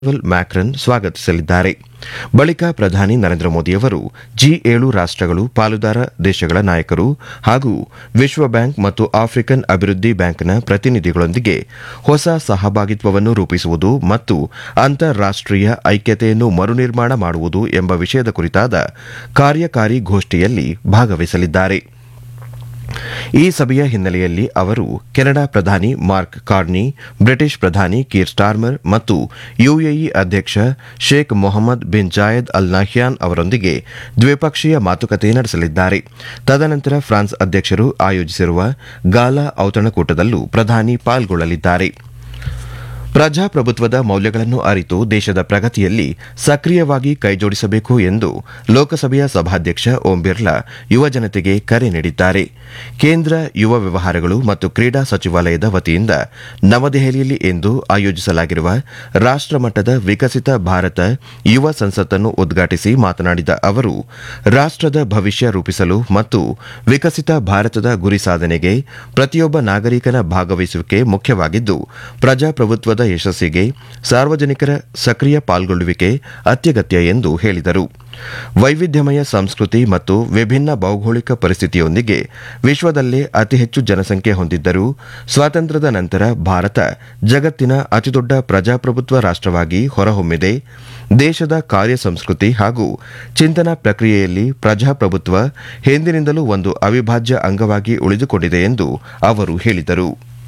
Emmanuel Macron ಸ್ವಾಗತಿಸಲಿದ್ದಾರೆ ಬಳಿಕ ಪ್ರಧಾನಿ ನರೇಂದ್ರ ಮೋದಿಯವರು ಜಿ ಏಳು ರಾಷ್ಟಗಳು ಪಾಲುದಾರ ದೇಶಗಳ ನಾಯಕರು ಹಾಗೂ ವಿಶ್ವ ಬ್ಯಾಂಕ್ ಮತ್ತು ಆಫ್ರಿಕನ್ ಅಭಿವೃದ್ಧಿ ಬ್ಯಾಂಕ್ನ ಪ್ರತಿನಿಧಿಗಳೊಂದಿಗೆ ಹೊಸ ಸಹಭಾಗಿತ್ವವನ್ನು ರೂಪಿಸುವುದು ಮತ್ತು ಅಂತಾರಾಷ್ಟೀಯ ಐಕ್ಯತೆಯನ್ನು ಮರುನಿರ್ಮಾಣ ಮಾಡುವುದು ಎಂಬ ವಿಷಯದ ಕುರಿತಾದ ಕಾರ್ಯಕಾರಿ ಗೋಷ್ಠಿಯಲ್ಲಿ ಭಾಗವಹಿಸಲಿದ್ದಾರೆ ಈ ಸಭೆಯ ಹಿನ್ನೆಲೆಯಲ್ಲಿ ಅವರು ಕೆನಡಾ ಪ್ರಧಾನಿ ಮಾರ್ಕ್ ಕಾರ್ನಿ ಬ್ರಿಟಿಷ್ ಪ್ರಧಾನಿ ಕೀರ್ ಸ್ಟಾರ್ಮರ್ ಮತ್ತು ಯುಎಇ ಅಧ್ಯಕ್ಷ Sheikh Mohammed bin Zayed al Nahyan ಅವರೊಂದಿಗೆ ದ್ವಿಪಕ್ಷೀಯ ಮಾತುಕತೆ ನಡೆಸಲಿದ್ದಾರೆ ತದನಂತರ ಫ್ರಾನ್ಸ್ ಅಧ್ಯಕ್ಷರು ಆಯೋಜಿಸಿರುವ ಗಾಲಾ ಔತಣಕೂಟದಲ್ಲೂ ಪ್ರಧಾನಿ ಪಾಲ್ಗೊಳ್ಳಲಿದ್ದಾರೆ ಪ್ರಜಾಪ್ರಭುತ್ವದ ಮೌಲ್ಯಗಳನ್ನು ಅರಿತು ದೇಶದ ಪ್ರಗತಿಯಲ್ಲಿ ಸಕ್ರಿಯವಾಗಿ ಕೈಜೋಡಿಸಬೇಕು ಎಂದು ಲೋಕಸಭೆಯ ಸಭಾಧ್ಯಕ್ಷ ಓಂ ಬಿರ್ಲಾ ಯುವಜನತೆಗೆ ಕರೆ ನೀಡಿದ್ದಾರೆ ಕೇಂದ್ರ ಯುವ ವ್ಯವಹಾರಗಳು ಮತ್ತು ಕ್ರೀಡಾ ಸಚಿವಾಲಯದ ವತಿಯಿಂದ ನವದೆಹಲಿಯಲ್ಲಿ ಇಂದು ಆಯೋಜಿಸಲಾಗಿರುವ ರಾಷ್ಟಮಟ್ಟದ ವಿಕಸಿತ ಭಾರತ ಯುವ ಸಂಸತ್ತನ್ನು ಉದ್ಘಾಟಿಸಿ ಮಾತನಾಡಿದ ಅವರು ರಾಷ್ಟದ ಭವಿಷ್ಯ ರೂಪಿಸಲು ಮತ್ತು ವಿಕಸಿತ ಭಾರತದ ಗುರಿ ಸಾಧನೆಗೆ ಪ್ರತಿಯೊಬ್ಬ ನಾಗರಿಕನ ಭಾಗವಹಿಸುವಿಕೆ ಮುಖ್ಯವಾಗಿದ್ದು ಪ್ರಜಾಪ್ರಭುತ್ವದ ಯಶಸ್ಸಿಗೆ ಸಾರ್ವಜನಿಕರ ಸಕ್ರಿಯ ಪಾಲ್ಗೊಳ್ಳುವಿಕೆ ಅತ್ಯಗತ್ಯ ಎಂದು ಹೇಳಿದರು ವೈವಿಧ್ಯಮಯ ಸಂಸ್ಕೃತಿ ಮತ್ತು ವಿಭಿನ್ನ ಭೌಗೋಳಿಕ ಪರಿಸ್ಥಿತಿಯೊಂದಿಗೆ ವಿಶ್ವದಲ್ಲೇ ಅತಿ ಹೆಚ್ಚು ಜನಸಂಖ್ಯೆ ಹೊಂದಿದ್ದರೂ ಸ್ವಾತಂತ್ರ್ಯದ ನಂತರ ಭಾರತ ಜಗತ್ತಿನ ಅತಿದೊಡ್ಡ ಪ್ರಜಾಪ್ರಭುತ್ವ ರಾಷ್ಟವಾಗಿ ಹೊರಹೊಮ್ಮಿದೆ ದೇಶದ ಕಾರ್ಯ ಸಂಸ್ಕೃತಿ ಹಾಗೂ ಚಿಂತನಾ ಪ್ರಕ್ರಿಯೆಯಲ್ಲಿ ಪ್ರಜಾಪ್ರಭುತ್ವ ಹಿಂದಿನಿಂದಲೂ ಒಂದು ಅವಿಭಾಜ್ಯ ಅಂಗವಾಗಿ ಉಳಿದುಕೊಂಡಿದೆ ಎಂದು ಅವರು ಹೇಳಿದರು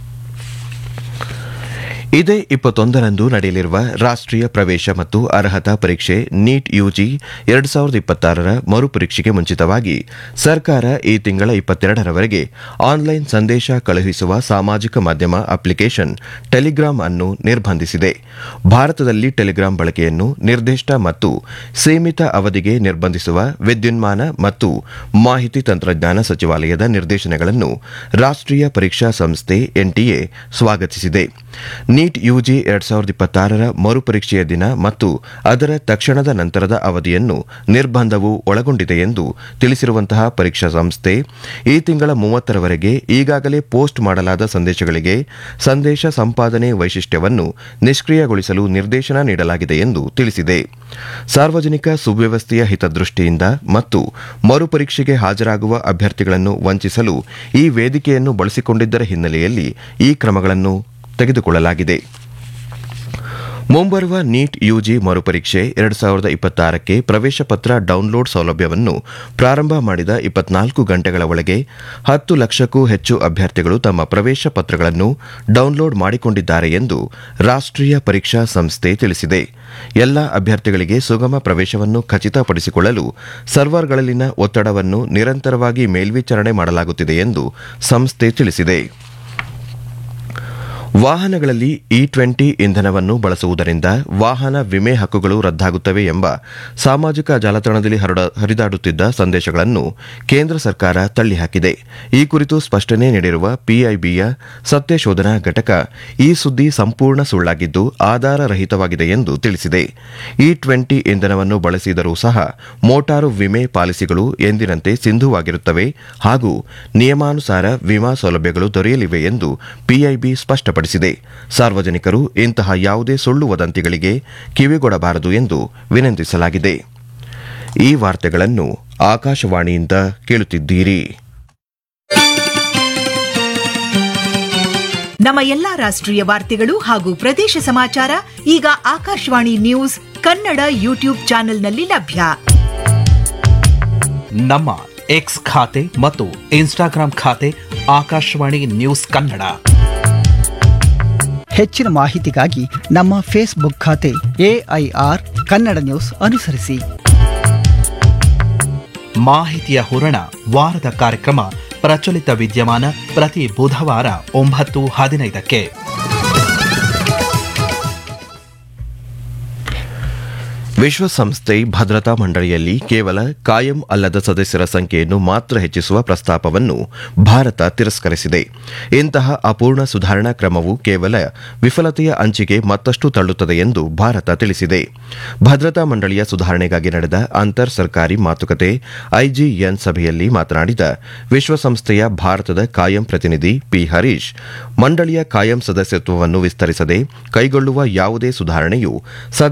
ಇದೇ ಇಪ್ಪತ್ತೊಂದರಂದು ನಡೆಯಲಿರುವ ರಾಷ್ಟೀಯ ಪ್ರವೇಶ ಮತ್ತು ಅರ್ಹತಾ ಪರೀಕ್ಷೆ ನೀಟ್ ಯುಜಿ ಎರಡು ಸಾವಿರದ ಇಪ್ಪತ್ತಾರರ ಮರುಪರೀಕ್ಷೆಗೆ ಮುಂಚಿತವಾಗಿ ಸರ್ಕಾರ ಈ ತಿಂಗಳ ಇಪ್ಪತ್ತೆರಡರವರೆಗೆ ಆನ್ಲೈನ್ ಸಂದೇಶ ಕಳುಹಿಸುವ ಸಾಮಾಜಿಕ ಮಾಧ್ಯಮ ಅಪ್ಲಿಕೇಶನ್ ಟೆಲಿಗ್ರಾಮ್ ಅನ್ನು ನಿರ್ಬಂಧಿಸಿದೆ ಭಾರತದಲ್ಲಿ ಟೆಲಿಗ್ರಾಮ್ ಬಳಕೆಯನ್ನು ನಿರ್ದಿಷ್ಟ ಮತ್ತು ಸೀಮಿತ ಅವಧಿಗೆ ನಿರ್ಬಂಧಿಸುವ ವಿದ್ಯುನ್ಮಾನ ಮತ್ತು ಮಾಹಿತಿ ತಂತ್ರಜ್ಞಾನ ಸಚಿವಾಲಯದ ನಿರ್ದೇಶನಗಳನ್ನು ರಾಷ್ಟೀಯ ಪರೀಕ್ಷಾ ಸಂಸ್ಥೆ ಎನ್ಟಿಎ ಸ್ವಾಗತಿಸಿದೆ ನೀಟ್ ಯುಜಿ ಎರಡ್ ಸಾವಿರದ ಇಪ್ಪತ್ತಾರರ ಮರುಪರೀಕ್ಷೆಯ ದಿನ ಮತ್ತು ಅದರ ತಕ್ಷಣದ ನಂತರದ ಅವಧಿಯನ್ನು ನಿರ್ಬಂಧವು ಒಳಗೊಂಡಿದೆ ಎಂದು ತಿಳಿಸಿರುವಂತಹ ಪರೀಕ್ಷಾ ಸಂಸ್ಥೆ ಈ ತಿಂಗಳ ಮೂವತ್ತರವರೆಗೆ ಈಗಾಗಲೇ ಪೋಸ್ಟ್ ಮಾಡಲಾದ ಸಂದೇಶಗಳಿಗೆ ಸಂದೇಶ ಸಂಪಾದನೆ ವೈಶಿಷ್ಟ್ಯವನ್ನು ನಿಷ್ಕ್ರಿಯಗೊಳಿಸಲು ನಿರ್ದೇಶನ ನೀಡಲಾಗಿದೆ ಎಂದು ತಿಳಿಸಿದೆ ಸಾರ್ವಜನಿಕ ಸುವ್ಯವಸ್ಥೆಯ ಹಿತದೃಷ್ಟಿಯಿಂದ ಮತ್ತು ಮರುಪರೀಕ್ಷೆಗೆ ಹಾಜರಾಗುವ ಅಭ್ಯರ್ಥಿಗಳನ್ನು ವಂಚಿಸಲು ಈ ವೇದಿಕೆಯನ್ನು ಬಳಸಿಕೊಂಡಿದ್ದರ ಹಿನ್ನೆಲೆಯಲ್ಲಿ ಈ ಕ್ರಮಗಳನ್ನು ತೆಗೆದುಕೊಳ್ಳಲಾಗಿದೆ ಮುಂಬರುವ ನೀಟ್ ಯುಜಿ ಮರುಪರೀಕ್ಷೆ ಎರಡು ಸಾವಿರದ ಇಪ್ಪತ್ತಾರಕ್ಕೆ ಪ್ರವೇಶ ಪತ್ರ ಡೌನ್ಲೋಡ್ ಸೌಲಭ್ಯವನ್ನು ಪ್ರಾರಂಭ ಮಾಡಿದ ಇಪ್ಪತ್ನಾಲ್ಕು ಗಂಟೆಗಳ ಒಳಗೆ ಹತ್ತು ಲಕ್ಷಕ್ಕೂ ಹೆಚ್ಚು ಅಭ್ಯರ್ಥಿಗಳು ತಮ್ಮ ಪ್ರವೇಶ ಪತ್ರಗಳನ್ನು ಡೌನ್ಲೋಡ್ ಮಾಡಿಕೊಂಡಿದ್ದಾರೆ ಎಂದು ರಾಷ್ಟೀಯ ಪರೀಕ್ಷಾ ಸಂಸ್ಥೆ ತಿಳಿಸಿದೆ ಎಲ್ಲ ಅಭ್ಯರ್ಥಿಗಳಿಗೆ ಸುಗಮ ಪ್ರವೇಶವನ್ನು ಖಚಿತಪಡಿಸಿಕೊಳ್ಳಲು ಸರ್ವರ್ಗಳಲ್ಲಿನ ಒತ್ತಡವನ್ನು ನಿರಂತರವಾಗಿ ಮೇಲ್ವಿಚಾರಣೆ ಮಾಡಲಾಗುತ್ತಿದೆ ಎಂದು ಸಂಸ್ಥೆ ತಿಳಿಸಿದೆ ವಾಹನಗಳಲ್ಲಿ ಇ ಟ್ವೆಂಟಿ ಇಂಧನವನ್ನು ಬಳಸುವುದರಿಂದ ವಾಹನ ವಿಮೆ ಹಕ್ಕುಗಳು ರದ್ದಾಗುತ್ತವೆ ಎಂಬ ಸಾಮಾಜಿಕ ಜಾಲತಾಣದಲ್ಲಿ ಹರಿದಾಡುತ್ತಿದ್ದ ಸಂದೇಶಗಳನ್ನು ಕೇಂದ್ರ ಸರ್ಕಾರ ತಳ್ಳಿಹಾಕಿದೆ ಈ ಕುರಿತು ಸ್ಪಷ್ಟನೆ ನೀಡಿರುವ ಪಿಐಬಿಯ ಸತ್ಯ ಶೋಧನಾ ಘಟಕ ಈ ಸುದ್ದಿ ಸಂಪೂರ್ಣ ಸುಳ್ಳಾಗಿದ್ದು ಆಧಾರ ರಹಿತವಾಗಿದೆ ಎಂದು ತಿಳಿಸಿದೆ ಇ ಟ್ವೆಂಟಿ ಇಂಧನವನ್ನು ಬಳಸಿದರೂ ಸಹ ಮೋಟಾರು ವಿಮೆ ಪಾಲಿಸಿಗಳು ಎಂದಿನಂತೆ ಸಿಂಧುವಾಗಿರುತ್ತವೆ ಹಾಗೂ ನಿಯಮಾನುಸಾರ ವಿಮಾ ಸೌಲಭ್ಯಗಳು ದೊರೆಯಲಿವೆ ಎಂದು ಪಿಐಬಿ ಸ್ಪಷ್ಟಪಡಿಸಿದೆ ಸಾರ್ವಜನಿಕರು ಇಂತಹ ಯಾವುದೇ ಸುಳ್ಳು ವದಂತಿಗಳಿಗೆ ಕಿವಿಗೊಡಬಾರದು ಎಂದು ವಿನಂತಿಸಲಾಗಿದೆ ಈ ವಾರ್ತೆಗಳನ್ನು ಆಕಾಶವಾಣಿಯಿಂದ ಕೇಳುತ್ತಿದ್ದೀರಿ ನಮ್ಮ ಎಲ್ಲಾ ರಾಷ್ಟ್ರೀಯ ವಾರ್ತೆಗಳು ಹಾಗೂ ಪ್ರದೇಶ ಸಮಾಚಾರ ಈಗ ಆಕಾಶವಾಣಿ ನ್ಯೂಸ್ ಕನ್ನಡ ಯೂಟ್ಯೂಬ್ ಚಾನೆಲ್ನಲ್ಲಿ ಲಭ್ಯ ನಮ್ಮ ಎಕ್ಸ್ ಖಾತೆ ಮತ್ತು ಇನ್ಸ್ಟಾಗ್ರಾಂ ಖಾತೆ ಆಕಾಶವಾಣಿ ನ್ಯೂಸ್ ಕನ್ನಡ ಹೆಚ್ಚಿನ ಮಾಹಿತಿಗಾಗಿ ನಮ್ಮ ಫೇಸ್ಬುಕ್ ಖಾತೆ ಎಐಆರ್ ಕನ್ನಡ ನ್ಯೂಸ್ ಅನುಸರಿಸಿ ಮಾಹಿತಿಯ ಹೂರಣ ವಾರದ ಕಾರ್ಯಕ್ರಮ ಪ್ರಚಲಿತ ವಿದ್ಯಮಾನ ಪ್ರತಿ ಬುಧವಾರ ಒಂಬತ್ತು ಹದಿನೈದಕ್ಕೆ ವಿಶ್ವಸಂಸ್ಥೆ ಭದ್ರತಾ ಮಂಡಳಿಯಲ್ಲಿ ಕೇವಲ ಕಾಯಂ ಅಲ್ಲದ ಸದಸ್ಯರ ಸಂಖ್ಯೆಯನ್ನು ಮಾತ್ರ ಹೆಚ್ಚಿಸುವ ಪ್ರಸ್ತಾಪವನ್ನು ಭಾರತ ತಿರಸ್ಕರಿಸಿದೆ ಇಂತಹ ಅಪೂರ್ಣ ಸುಧಾರಣಾ ಕ್ರಮವು ಕೇವಲ ವಿಫಲತೆಯ ಅಂಚಿಗೆ ಮತ್ತಷ್ಟು ತಳ್ಳುತ್ತದೆ ಎಂದು ಭಾರತ ತಿಳಿಸಿದೆ ಭದ್ರತಾ ಮಂಡಳಿಯ ಸುಧಾರಣೆಗಾಗಿ ನಡೆದ ಅಂತರ್ ಸರ್ಕಾರಿ ಮಾತುಕತೆ ಐಜಿಎನ್ ಸಭೆಯಲ್ಲಿ ಮಾತನಾಡಿದ ವಿಶ್ವಸಂಸ್ಥೆಯ ಭಾರತದ ಕಾಯಂ ಪ್ರತಿನಿಧಿ ಪಿ ಹರೀಶ್ ಮಂಡಳಿಯ ಕಾಯಂ ಸದಸ್ಯತ್ವವನ್ನು ವಿಸ್ತರಿಸದೆ ಕೈಗೊಳ್ಳುವ ಯಾವುದೇ ಸುಧಾರಣೆಯು